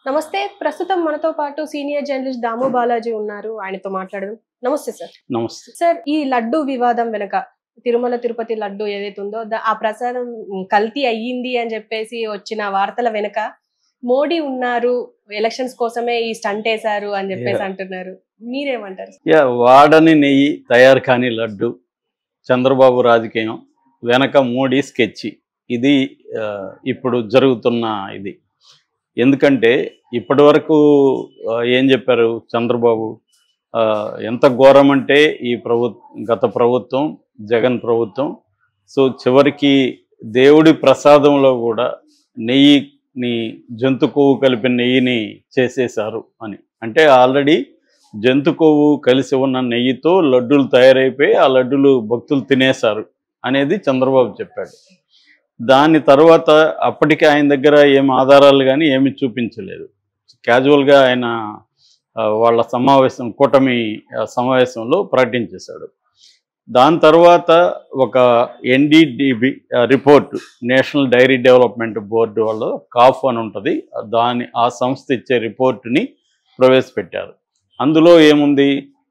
నమస్తే ప్రస్తుతం మనతో పాటు సీనియర్ జర్నలిస్ట్ దాము బాలాజీ ఉన్నారు ఆయనతో మాట్లాడదాం నమస్తే సార్ నమస్తే సార్ ఈ లడ్డు వివాదం వెనక తిరుమల తిరుపతి లడ్డు ఏదైతే ఉందో ద- ఆ ప్రసాదం ఉమ్, కల్తీ అయ్యింది అని చెప్పేసి వచ్చిన వార్తల వెనక మోడీ ఉన్నారు ఎలక్షన్స్ కోసమే ఈ స్టంట్ వేశారు అని చెప్పేసి Yeah. అంటున్నారు మీరేమంటారు యా వాడని నెయ్యి తయారు కాని లడ్డు చంద్రబాబు రాజకీయం వెనక మోడీ స్కెచ్ ఇది ఆ, ఇప్పుడు జరుగుతున్న ఇది ఎందుకంటే ఇప్పటి వరకు ఆ, ఏం చెప్పారు చంద్రబాబు ఆ, ఎంత ఘోరం అంటే ఈ ప్రభు గత ప్రభుత్వం జగన్ ప్రభుత్వం సో చివరికి దేవుడి ప్రసాదంలో కూడా నెయ్యిని జంతు కొవ్వు కలిపిన నెయ్యిని చేసేశారు అని అంటే ఆల్రెడీ జంతు కొవ్వు కలిసి ఉన్న నెయ్యితో లడ్డూలు తయారైపోయి ఆ లడ్డూలు భక్తులు తినేశారు అనేది చంద్రబాబు చెప్పాడు దాని తర్వాత అప్పటికే ఆయన దగ్గర ఏం ఆధారాలు కానీ ఏమి చూపించలేదు క్యాజువల్గా ఆయన ఆ, వాళ్ళ సమావేశం కూటమి ఆ, సమావేశంలో ప్రకటించేశాడు దాని తర్వాత ఒక NDDB report national dairy development board వాళ్ళు కాఫ్ అని ఉంటుంది దాని ఆ సంస్థ ఇచ్చే రిపోర్ట్ని ప్రవేశపెట్టారు అందులో ఏముంది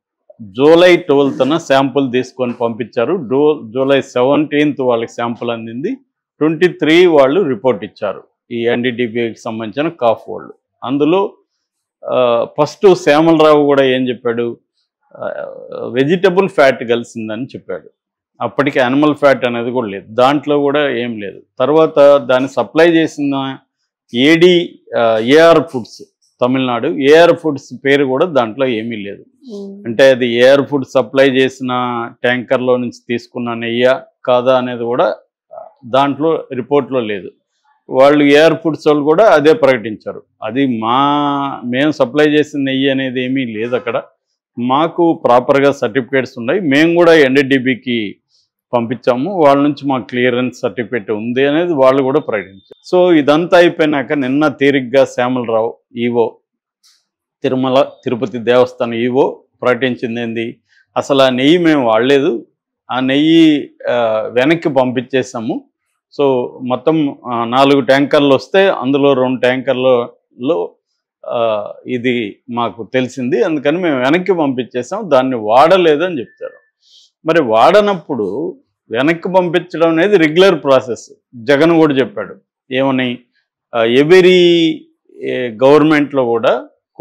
జూలై ట్వెల్త్న శాంపుల్ తీసుకొని పంపించారు డో జూలై సెవెంటీన్త్ వాళ్ళకి శాంపుల్ అందింది ట్వంటీ త్రీ వాళ్ళు రిపోర్ట్ ఇచ్చారు ఈ ఎన్డీడీబీకి సంబంధించిన కాఫ్ వాళ్ళు అందులో ఫస్ట్ శ్యామలరావు కూడా ఏం చెప్పాడు వెజిటబుల్ ఫ్యాట్ కలిసిందని చెప్పాడు అప్పటికి యానిమల్ ఫ్యాట్ అనేది కూడా లేదు దాంట్లో కూడా ఏం లేదు తర్వాత దాన్ని సప్లై చేసిన AD AR foods Tamil Nadu AR foods పేరు కూడా దాంట్లో ఏమీ లేదు అంటే అది ఎయిర్ ఫుడ్ సప్లై చేసిన ట్యాంకర్లో నుంచి తీసుకున్న నెయ్య కాదా అనేది కూడా దాంట్లో రిపోర్ట్లో లేదు వాళ్ళు ఎయిర్ ఫుడ్స్ వాళ్ళు కూడా అదే ప్రకటించారు అది మా మేము సప్లై చేసిన నెయ్యి అనేది ఏమీ లేదు అక్కడ మాకు ప్రాపర్గా సర్టిఫికేట్స్ ఉన్నాయి మేము కూడా ఎన్డీడీబీకి పంపించాము వాళ్ళ నుంచి మాకు క్లియరెన్స్ సర్టిఫికేట్ ఉంది అనేది వాళ్ళు కూడా ప్రకటించారు సో ఇదంతా అయిపోయినాక నిన్న తీరిగ్గా శ్యామలరావు ఈవో తిరుమల తిరుపతి దేవస్థానం ఈవో ప్రకటించింది ఏంది అసలు ఆ నెయ్యి మేము వాడలేదు ఆ నెయ్యి ఆ, వెనక్కి పంపించేసాము సో మొత్తం ఆ, నాలుగు ట్యాంకర్లు వస్తే అందులో రెండు ట్యాంకర్లలో ఆ, ఇది మాకు తెలిసింది అందుకని మేము వెనక్కి పంపించేసాం దాన్ని వాడలేదు అని చెప్తారు మరి వాడనప్పుడు వెనక్కి పంపించడం అనేది రెగ్యులర్ ప్రాసెస్ జగన్ కూడా చెప్పాడు ఏమని ఎవరీ గవర్నమెంట్లో కూడా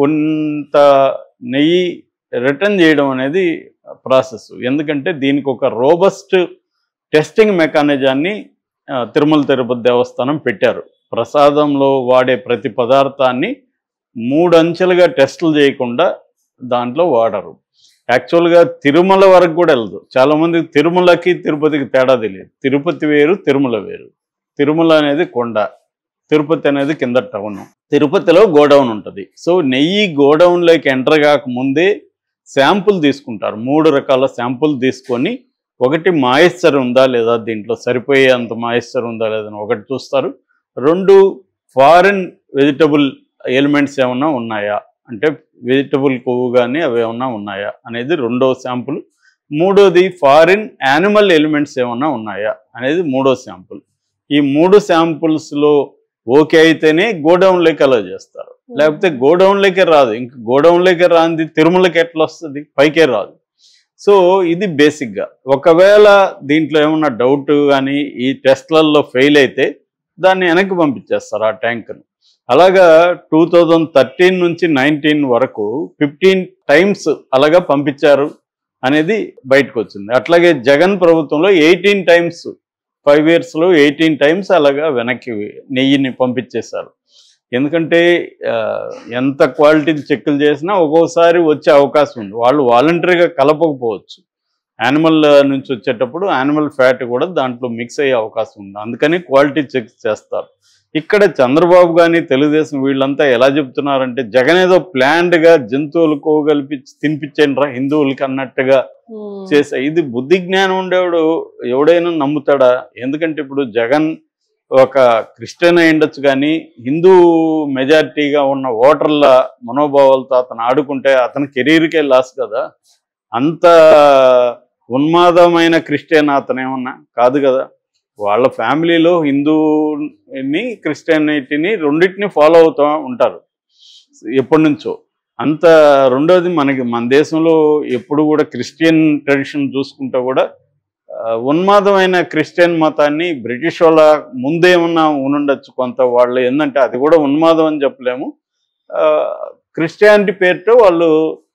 కొంత నెయ్యి రిటర్న్ చేయడం అనేది ప్రాసెస్ ఎందుకంటే దీనికి ఒక రోబస్ట్ టెస్టింగ్ మెకానిజాన్ని ఆ, తిరుమల తిరుపతి దేవస్థానం పెట్టారు ప్రసాదంలో వాడే ప్రతి పదార్థాన్ని మూడు అంచెలుగా టెస్టులు చేయకుండా దాంట్లో వాడరు యాక్చువల్గా తిరుమల వరకు కూడా వెళ్ళదు చాలామంది తిరుమలకి తిరుపతికి తేడా తెలియదు తిరుపతి వేరు తిరుమల వేరు తిరుమల అనేది కొండ తిరుపతి అనేది కింద టౌన్ తిరుపతిలో గోడౌన్ ఉంటుంది సో నెయ్యి గోడౌన్లోకి ఎంటర్ కాకముందే శాంపుల్ తీసుకుంటారు మూడు రకాల శాంపుల్ తీసుకొని ఒకటి మాయిశ్చర్ ఉందా లేదా దీంట్లో సరిపోయేంత మాయిశ్చర్ ఉందా లేదా అని ఒకటి చూస్తారు రెండు ఫారిన్ వెజిటబుల్ ఎలిమెంట్స్ ఏమన్నా ఉన్నాయా అంటే వెజిటబుల్ కొవ్వు కానీ అవి ఏమన్నా ఉన్నాయా అనేది రెండో శాంపుల్ మూడోది ఫారిన్ యానిమల్ ఎలిమెంట్స్ ఏమన్నా ఉన్నాయా అనేది మూడో శాంపుల్ ఈ మూడు శాంపుల్స్లో ఓకే అయితేనే గోడౌన్లోకి అలా చేస్తారు లేకపోతే గోడౌన్లోకే రాదు ఇంక గోడౌన్లోకే రాంది తిరుమలకి ఎట్లా వస్తుంది పైకే రాదు సో ఇది బేసిక్గా ఒకవేళ దీంట్లో ఏమన్నా డౌట్ కానీ ఈ టెస్ట్లలో ఫెయిల్ అయితే దాన్ని వెనక్కి పంపించేస్తారు ఆ ట్యాంక్ను అలాగా టూ థౌజండ్ థర్టీన్ నుంచి నైన్టీన్ వరకు ఫిఫ్టీన్ టైమ్స్ అలాగా పంపించారు అనేది బయటకు వచ్చింది అట్లాగే జగన్ ప్రభుత్వంలో ఎయిటీన్ టైమ్స్ ఫైవ్ ఇయర్స్లో ఎయిటీన్ టైమ్స్ అలాగా వెనక్కి నెయ్యిని పంపించేశారు ఎందుకంటే ఆ, ఎంత క్వాలిటీ చెక్కులు చేసినా ఒక్కోసారి వచ్చే అవకాశం ఉంది వాళ్ళు వాలంటరీగా కలపకపోవచ్చు యానిమల్ నుంచి వచ్చేటప్పుడు యానిమల్ ఫ్యాట్ కూడా దాంట్లో మిక్స్ అయ్యే అవకాశం ఉంది అందుకని క్వాలిటీ చెక్ చేస్తారు ఇక్కడ చంద్రబాబు కానీ తెలుగుదేశం వీళ్ళంతా ఎలా చెప్తున్నారంటే జగన్ ఏదో ప్లాన్డ్గా జంతువులకు కలిపి తినిపించండి రా హిందువులకి అన్నట్టుగా ఉమ్. చేసా ఇది బుద్ధి జ్ఞానం ఉండేవాడు ఎవడైనా నమ్ముతాడా ఎందుకంటే ఇప్పుడు జగన్ ఒక క్రిస్టియన్ అయి ఉండొచ్చు కానీ హిందూ మెజారిటీగా ఉన్న ఓటర్ల మనోభావాలతో అతను ఆడుకుంటే అతని కెరీర్కే లాస్ కదా అంత ఉన్మాదమైన క్రిస్టియన్ అతను ఏమన్నా కాదు కదా వాళ్ళ ఫ్యామిలీలో హిందూని క్రిస్టియానిటీని రెండింటిని ఫాలో అవుతూ ఉంటారు ఎప్పటి నుంచో అంత రెండోది మనకి మన దేశంలో ఎప్పుడు కూడా క్రిస్టియన్ ట్రెడిషన్ చూసుకుంటే కూడా ఆ, ఉన్మాదమైన క్రిస్టియన్ మతాన్ని బ్రిటిష్ వాళ్ళ ముందేమన్నా ఉండుండొచ్చు కొంత వాళ్ళు ఏంటంటే అది కూడా ఉన్మాదం అని చెప్పలేము ఆ, క్రిస్టియానిటీ పేరుతో వాళ్ళు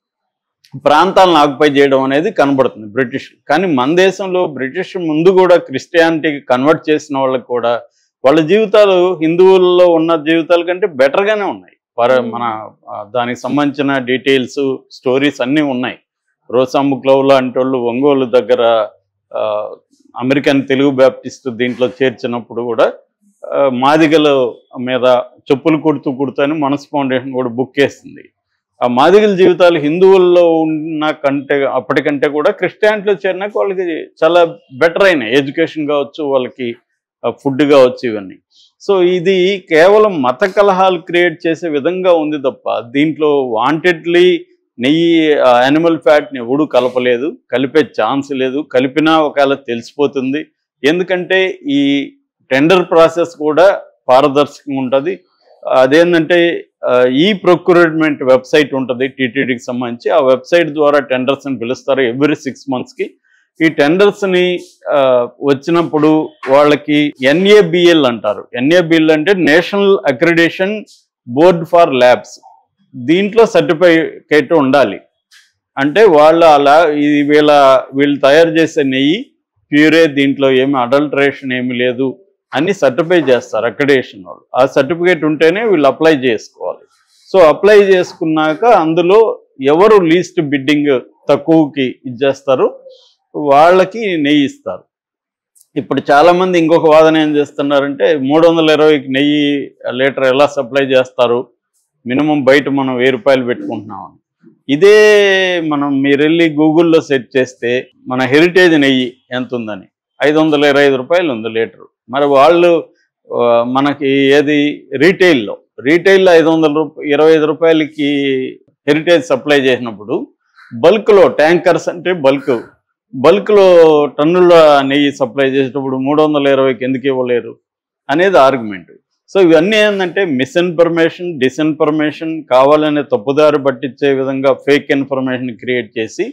ప్రాంతాలను ఆక్యుపై చేయడం అనేది కనబడుతుంది బ్రిటిష్ కానీ మన దేశంలో బ్రిటిష్ ముందు కూడా క్రిస్టియానిటీకి కన్వర్ట్ చేసిన వాళ్ళకి కూడా వాళ్ళ జీవితాలు హిందువుల్లో ఉన్న జీవితాల కంటే బెటర్గానే ఉన్నాయి వారు మన ఆ, దానికి సంబంధించిన డీటెయిల్స్ స్టోరీస్ అన్నీ ఉన్నాయి రోసాంబు క్లవ్ లాంటి వాళ్ళు ఒంగోలు దగ్గర ఆ, అమెరికన్ తెలుగు బ్యాప్టిస్ట్ దీంట్లో చేర్చినప్పుడు కూడా ఆ, మాదిగల మీద చెప్పులు కుడుతూ కుడుతూ అని మనస్ ఫౌండేషన్ కూడా బుక్ చేస్తుంది ఆ మాదిగల జీవితాలు హిందువుల్లో ఉన్న కంటే అప్పటికంటే కూడా క్రిస్టియానిటీలో చేరినాక వాళ్ళకి చాలా బెటర్ అయినాయి ఎడ్యుకేషన్ కావచ్చు వాళ్ళకి ఫుడ్ కావచ్చు ఇవన్నీ సో ఇది కేవలం మత కలహాలు క్రియేట్ చేసే విధంగా ఉంది తప్ప దీంట్లో వాంటెడ్లీ నెయ్యి యానిమల్ ఫ్యాట్ని ఎవడు కలపలేదు కలిపే ఛాన్స్ లేదు కలిపినా ఒకవేళ తెలిసిపోతుంది ఎందుకంటే ఈ టెండర్ ప్రాసెస్ కూడా పారదర్శకంగా ఉంటుంది అదేంటంటే ఆ, ఈ ప్రొక్యూర్మెంట్ వెబ్సైట్ ఉంటుంది టీటీడీకి సంబంధించి ఆ వెబ్సైట్ ద్వారా టెండర్స్ని పిలుస్తారు ఎవ్రీ సిక్స్ మంత్స్కి ఈ టెండర్స్ని వచ్చినప్పుడు వాళ్ళకి ఎన్ఏబిఎల్ అంటారు ఎన్ఏబిఎల్ అంటే national accreditation board for labs దీంట్లో సర్టిఫికేట్ ఉండాలి అంటే వాళ్ళు అలా ఇది వీళ్ళ వీళ్ళు తయారు చేసే నెయ్యి ప్యూరే దీంట్లో ఏమి అడల్టరేషన్ ఏమి లేదు అని సర్టిఫై చేస్తారు అక్రిడేషన్ వాళ్ళు ఆ సర్టిఫికేట్ ఉంటేనే వీళ్ళు అప్లై చేసుకోవాలి సో అప్లై చేసుకున్నాక అందులో ఎవరు లీస్ట్ బిడ్డింగ్ తక్కువకి ఇచ్చేస్తారు వాళ్ళకి నెయ్యి ఇస్తారు ఇప్పుడు చాలా మంది ఇంకొక వాదన ఏం చేస్తున్నారంటే మూడు వందల ఇరవైకి నెయ్యి లీటర్ ఎలా సప్లై చేస్తారు మినిమం బయట మనం వెయ్యి రూపాయలు పెట్టుకుంటున్నాం ఇదే మనం మీరు వెళ్ళి గూగుల్లో సెర్చ్ చేస్తే మన హెరిటేజ్ నెయ్యి ఎంత ఉందని ఐదు వందల ఇరవై ఐదు రూపాయలు ఉంది లీటరు మరి వాళ్ళు ఆ, మనకి ఏది రీటైల్లో రీటైల్లో ఐదు వందల రూపాయ ఇరవై ఐదు రూపాయలకి హెరిటేజ్ సప్లై చేసినప్పుడు బల్క్లో ట్యాంకర్స్ అంటే బల్క్ బల్క్లో టన్నుల నెయ్యి సప్లై చేసేటప్పుడు మూడు వందల ఇరవైకి ఎందుకు ఇవ్వలేరు అనేది ఆర్గ్యుమెంట్ సో ఇవన్నీ ఏంటంటే మిస్ఇన్ఫర్మేషన్ డిస్ఇన్ఫర్మేషన్ కావాలనే తప్పుదారి పట్టించే విధంగా ఫేక్ ఇన్ఫర్మేషన్ క్రియేట్ చేసి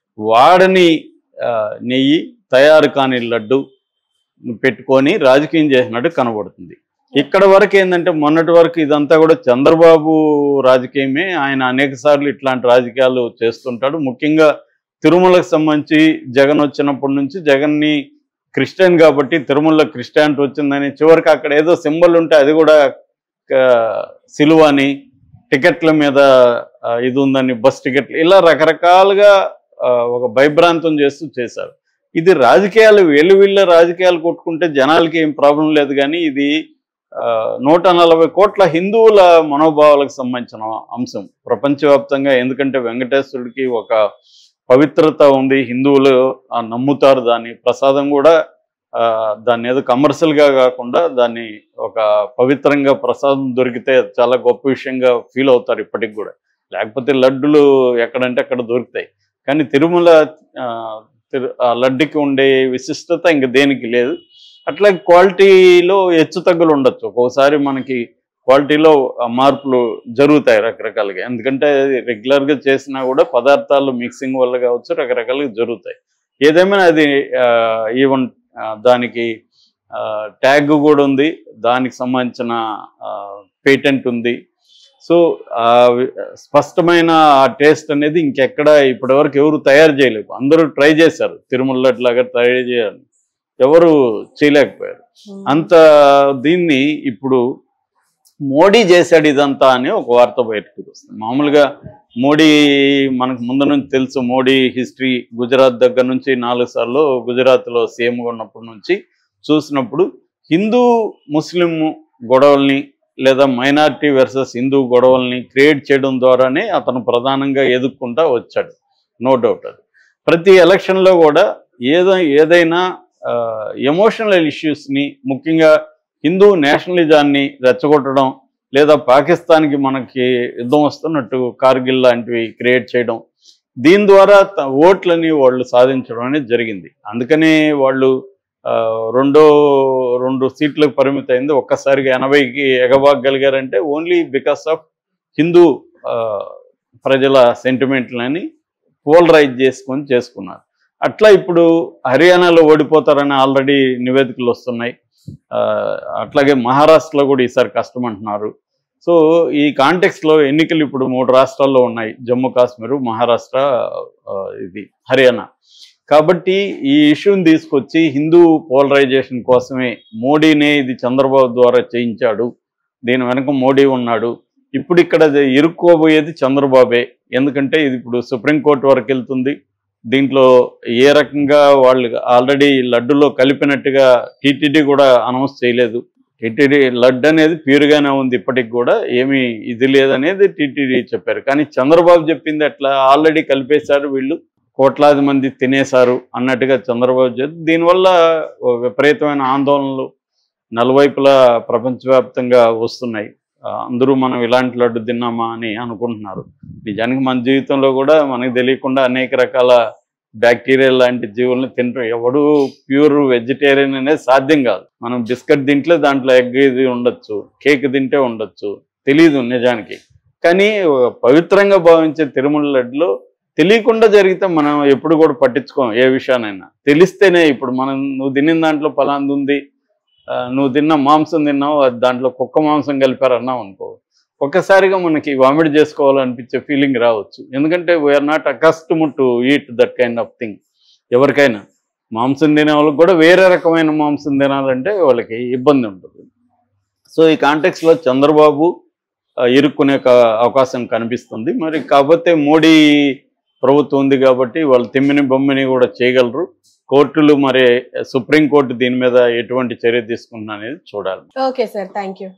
వాడని ఆ, నెయ్యి తయారు కాని లడ్డు పెట్టుకొని రాజకీయం చేసినట్టు కనబడుతుంది ఇక్కడ వరకు ఏంటంటే మొన్నటి వరకు ఇదంతా కూడా చంద్రబాబు రాజకీయమే ఆయన అనేక సార్లు ఇట్లాంటి రాజకీయాలు చేస్తుంటాడు ముఖ్యంగా తిరుమలకు సంబంధించి జగన్ వచ్చినప్పటి నుంచి జగన్ని క్రిస్టియన్ కాబట్టి తిరుమలలో క్రిస్టియానిటీ వచ్చిందని చివరికి అక్కడ ఏదో సింబల్ ఉంటే అది కూడా ఆ, సిలువ అని టికెట్ల మీద ఆ, ఇది ఉందని బస్ టికెట్లు ఇలా రకరకాలుగా ఆ, ఒక భయభ్రాంతం చేస్తూ చేశారు ఇది రాజకీయాలు వీళ్ళు వీళ్ళ రాజకీయాలు కొట్టుకుంటే జనాలకి ఏం ప్రాబ్లం లేదు కానీ ఇది ఆ, నూట నలభై కోట్ల హిందువుల మనోభావాలకు సంబంధించిన అంశం ప్రపంచవ్యాప్తంగా ఎందుకంటే వెంకటేశ్వరుడికి ఒక పవిత్రత ఉంది హిందువులు ఆ, నమ్ముతారు దాన్ని ప్రసాదం కూడా ఆ, దాన్ని ఏదో కమర్షియల్గా కాకుండా దాన్ని ఒక పవిత్రంగా ప్రసాదం దొరికితే చాలా గొప్ప విషయంగా ఫీల్ అవుతారు ఇప్పటికి కూడా లేకపోతే లడ్డులు ఎక్కడంటే అక్కడ దొరుకుతాయి కానీ తిరుమల ఆ, తిరు ఆ లడ్డుకి ఉండే విశిష్టత ఇంక దేనికి లేదు అట్లా క్వాలిటీలో హెచ్చు తగ్గులు ఉండొచ్చు ఒక్కోసారి మనకి క్వాలిటీలో ఆ మార్పులు జరుగుతాయి రకరకాలుగా ఎందుకంటే రెగ్యులర్గా చేసినా కూడా పదార్థాలు మిక్సింగ్ వల్ల కావచ్చు రకరకాలుగా జరుగుతాయి ఏదేమైనా అది ఈవెన్ దానికి ట్యాగ్ కూడా ఉంది దానికి సంబంధించిన పేటెంట్ ఉంది సో ఆ వి- స్పష్టమైన ఆ టేస్ట్ అనేది ఇంకెక్కడ ఇప్పటివరకు ఎవరు తయారు చేయలేదు అందరూ ట్రై చేశారు తిరుమల అట్లాగా తయారు చేయాలి ఎవరు చేయలేకపోయారు అంత దీన్ని ఇప్పుడు మోడీ చేశాడు ఇదంతా అని ఒక వార్త బయటకు వస్తుంది మామూలుగా మోడీ మనకు ముందు నుంచి తెలుసు మోడీ హిస్టరీ గుజరాత్ దగ్గర నుంచి నాలుగు సార్లు గుజరాత్లో సీఎంగా ఉన్నప్పటి నుంచి చూసినప్పుడు హిందూ ముస్లిం గొడవల్ని లేదా మైనారిటీ వర్సెస్ హిందూ గొడవల్ని క్రియేట్ చేయడం ద్వారానే అతను ప్రధానంగా ఎదుర్కొంటా వచ్చాడు నో డౌట్ అది ప్రతి ఎలక్షన్లో కూడా ఏదో ఏదైనా ఎమోషనల్ ఇష్యూస్ని ముఖ్యంగా హిందూ నేషనలిజాన్ని రెచ్చగొట్టడం లేదా పాకిస్తాన్కి మనకి యుద్ధం వస్తున్నట్టు కార్గిల్ లాంటివి క్రియేట్ చేయడం దీని ద్వారా త- ఓట్లని వాళ్ళు సాధించడం అనేది జరిగింది అందుకనే వాళ్ళు ఆ, రెండో రెండు సీట్లకు పరిమితమైంది ఒక్కసారిగా ఎనభైకి ఎగబాగలిగారంటే ఓన్లీ బికాస్ ఆఫ్ హిందూ ఆ, ప్రజల సెంటిమెంట్లని పోలరైజ్ చేసుకొని చేసుకున్నారు అట్లా ఇప్పుడు హర్యానాలో ఓడిపోతారని ఆల్రెడీ నివేదికలు వస్తున్నాయి ఆ, అట్లాగే మహారాష్ట్రలో కూడా ఈసారి కష్టం అంటున్నారు సో ఈ కాంటెక్స్లో ఎన్నికలు ఇప్పుడు మూడు రాష్ట్రాల్లో ఉన్నాయి జమ్మూ కాశ్మీర్ మహారాష్ట్ర ఆ, ఇది హర్యానా కాబట్టి ఈ ఇష్యూని తీసుకొచ్చి హిందూ పోలరైజేషన్ కోసమే మోడీనే ఇది చంద్రబాబు ద్వారా చేయించాడు దీని వెనక మోడీ ఉన్నాడు ఇప్పుడు ఇక్కడ అది ఇరుక్కోబోయేది చంద్రబాబే ఎందుకంటే ఇది ఇప్పుడు సుప్రీంకోర్టు వరకు వెళ్తుంది దీంట్లో ఏ రకంగా వాళ్ళు ఆల్రెడీ లడ్డులో కలిపినట్టుగా టీటీడీ కూడా అనౌన్స్ చేయలేదు టీటీడీ లడ్డు అనేది ప్యూర్గానే ఉంది ఇప్పటికి కూడా ఏమీ ఇది లేదనేది టీటీడీ చెప్పారు కానీ చంద్రబాబు చెప్పింది అట్లా ఆల్రెడీ కలిపేశారు వీళ్ళు కోట్లాది మంది తినేశారు అన్నట్టుగా చంద్రబాబు చెప్తే దీనివల్ల ఓ విపరీతమైన ఆందోళనలు నలువైపులా ప్రపంచవ్యాప్తంగా వస్తున్నాయి ఆ, అందరూ మనం ఇలాంటి లడ్డు తిన్నామా అని అనుకుంటున్నారు నిజానికి మన జీవితంలో కూడా మనకు తెలియకుండా అనేక రకాల బ్యాక్టీరియా లాంటి జీవుల్ని తింటాం ఎవడు ప్యూర్ వెజిటేరియన్ అనేది సాధ్యం కాదు మనం బిస్కెట్ తింటే దాంట్లో ఎగ్ ఇది ఉండొచ్చు కేక్ తింటే ఉండొచ్చు తెలీదు నిజానికి కానీ పవిత్రంగా భావించే తిరుమల లడ్డులో తెలియకుండా జరిగితే మనం ఎప్పుడు కూడా పట్టించుకోం ఏ విషయానైనా తెలిస్తేనే ఇప్పుడు మనం నువ్వు తినిన దాంట్లో పలాంది ఉంది ఆ, నువ్వు తిన్న మాంసం తిన్నావు అది దాంట్లో కుక్క మాంసం కలిపారు అన్నావు అనుకో ఒక్కసారిగా మనకి వామిట్ చేసుకోవాలనిపించే ఫీలింగ్ రావచ్చు ఎందుకంటే we're not accustom to eat that kind of thing ఎవరికైనా మాంసం తినే వాళ్ళకి కూడా వేరే రకమైన మాంసం తినాలంటే వాళ్ళకి ఇబ్బంది ఉంటుంది సో ఈ కాంటెక్స్లో చంద్రబాబు ఆ, ఇరుక్కునే క- అవకాశం కనిపిస్తుంది మరి కాకపోతే మోడీ ప్రభుత్వం ఉంది కాబట్టి వాళ్ళు తిమ్మిని బొమ్మిని కూడా చేయగలరు కోర్టులు మరి సుప్రీంకోర్టు దీని మీద ఎటువంటి చర్య తీసుకుంటున్నా అనేది చూడాలి ఓకే సార్ థ్యాంక్ యూ